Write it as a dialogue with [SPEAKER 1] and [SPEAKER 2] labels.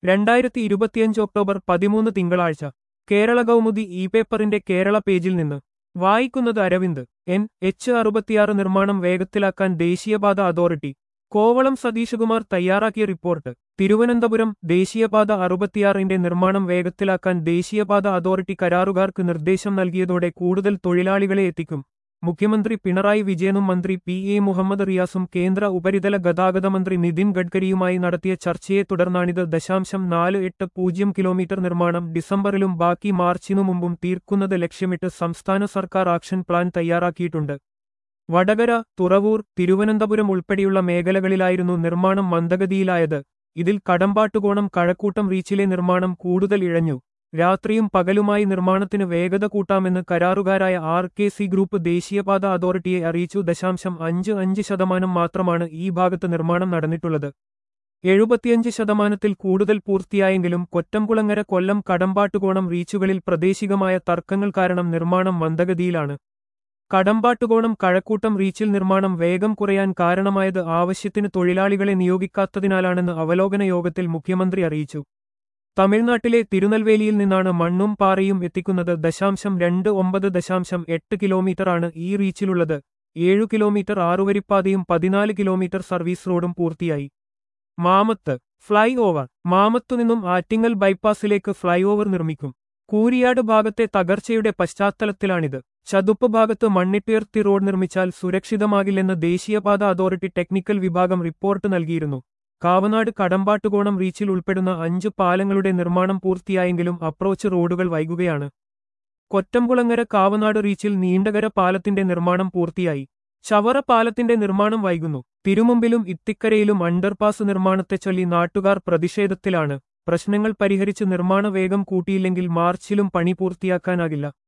[SPEAKER 1] രണ്ടായിരത്തി ഇരുപത്തിയഞ്ച് ഒക്ടോബർ പതിമൂന്ന് തിങ്കളാഴ്ച കേരള കൗമുദി ഇ പേപ്പറിന്റെ കേരള പേജിൽ നിന്ന് വായിക്കുന്നത് അരവിന്ദ് എൻ എച്ച് അറുപത്തിയാറ് നിർമ്മാണം വേഗത്തിലാക്കാൻ ദേശീയപാത അതോറിറ്റി കോവളം സതീശകുമാർ തയ്യാറാക്കിയ റിപ്പോർട്ട് തിരുവനന്തപുരം ദേശീയപാത അറുപത്തിയാറിന്റെ നിർമ്മാണം വേഗത്തിലാക്കാൻ ദേശീയപാത അതോറിറ്റി കരാറുകാർക്ക് നിർദ്ദേശം നൽകിയതോടെ കൂടുതൽ തൊഴിലാളികളെ എത്തിക്കും മുഖ്യമന്ത്രി പിണറായി വിജയനും മന്ത്രി പി എ മുഹമ്മദ് റിയാസും കേന്ദ്ര ഉപരിതല ഗതാഗത മന്ത്രി നിതിൻ ഗഡ്കരിയുമായി നടത്തിയ ചർച്ചയെ തുടർന്നാണിത് ദശാംശം നാല് എട്ട് പൂജ്യം കിലോമീറ്റർ നിർമ്മാണം ഡിസംബറിലും ബാക്കി മാർച്ചിനു മുമ്പും തീർക്കുന്നത് ലക്ഷ്യമിട്ട് സംസ്ഥാന സർക്കാർ ആക്ഷൻ പ്ലാൻ തയ്യാറാക്കിയിട്ടുണ്ട് വടകര തുറവൂർ തിരുവനന്തപുരം ഉൾപ്പെടെയുള്ള മേഖലകളിലായിരുന്നു നിർമ്മാണം മന്ദഗതിയിലായത് ഇതിൽ കടമ്പാട്ടുകോണം കഴക്കൂട്ടം റീച്ചിലെ നിർമ്മാണം കൂടുതൽ ഇഴഞ്ഞു രാത്രിയും പകലുമായി നിർമ്മാണത്തിന് വേഗത കൂട്ടാമെന്ന് കരാറുകാരായ ആർ കെ സി ഗ്രൂപ്പ് ദേശീയപാത അതോറിറ്റിയെ അറിയിച്ചു ദശാംശം അഞ്ച് അഞ്ച് ശതമാനം മാത്രമാണ് ഈ ഭാഗത്ത് നിർമ്മാണം നടന്നിട്ടുള്ളത് എഴുപത്തിയഞ്ച് ശതമാനത്തിൽ കൂടുതൽ പൂർത്തിയായെങ്കിലും കൊറ്റംകുളങ്ങര കൊല്ലം കടമ്പാട്ടുകോണം റീച്ചുകളിൽ പ്രാദേശികമായ തർക്കങ്ങൾ കാരണം നിർമ്മാണം മന്ദഗതിയിലാണ് കടമ്പാട്ടുകോണം കഴക്കൂട്ടം റീച്ചിൽ നിർമ്മാണം വേഗം കുറയാൻ കാരണമായത് ആവശ്യത്തിന് തൊഴിലാളികളെ നിയോഗിക്കാത്തതിനാലാണെന്ന് അവലോകന യോഗത്തിൽ മുഖ്യമന്ത്രി അറിയിച്ചു തമിഴ്നാട്ടിലെ തിരുനെൽവേലിയിൽ നിന്നാണ് മണ്ണും പാറയും എത്തിക്കുന്നത് ദശാംശം രണ്ട് ഒമ്പത് ദശാംശം എട്ട് കിലോമീറ്ററാണ് ഈ റീച്ചിലുള്ളത് ഏഴു കിലോമീറ്റർ ആറുവരിപ്പാതയും പതിനാല് കിലോമീറ്റർ സർവീസ് റോഡും പൂർത്തിയായി മാമത്ത് ഫ്ലൈ ഓവർ മാമത്തുനിന്നും ആറ്റിങ്ങൽ ബൈപ്പാസിലേക്ക് ഫ്ലൈ ഓവർ നിർമ്മിക്കും കൂരിയാട് ഭാഗത്തെ തകർച്ചയുടെ പശ്ചാത്തലത്തിലാണിത് ചതുപ്പ് ഭാഗത്ത് മണ്ണിട്ടുയർത്തി റോഡ് നിർമ്മിച്ചാൽ സുരക്ഷിതമാകില്ലെന്ന് ദേശീയപാത അതോറിറ്റി ടെക്നിക്കൽ വിഭാഗം റിപ്പോർട്ട് നൽകിയിരുന്നു കാവനാട് കടമ്പാട്ടുകോണം റീച്ചിൽ ഉൾപ്പെടുന്ന അഞ്ച് പാലങ്ങളുടെ നിർമ്മാണം പൂർത്തിയായെങ്കിലും അപ്രോച്ച് റോഡുകൾ വൈകുകയാണ് കൊറ്റംകുളങ്ങര കാവനാട് റീച്ചിൽ നീണ്ടകര പാലത്തിന്റെ നിർമ്മാണം പൂർത്തിയായി ചവറ പാലത്തിന്റെ നിർമ്മാണം വൈകുന്നു തിരുമുമ്പിലും ഇത്തിക്കരയിലും അണ്ടർപാസ് നിർമ്മാണത്തെ ചൊല്ലി നാട്ടുകാർ പ്രതിഷേധത്തിലാണ് പ്രശ്നങ്ങൾ പരിഹരിച്ച് നിർമ്മാണ വേഗം കൂട്ടിയില്ലെങ്കിൽ മാർച്ചിലും പണി പൂർത്തിയാക്കാനാകില്ല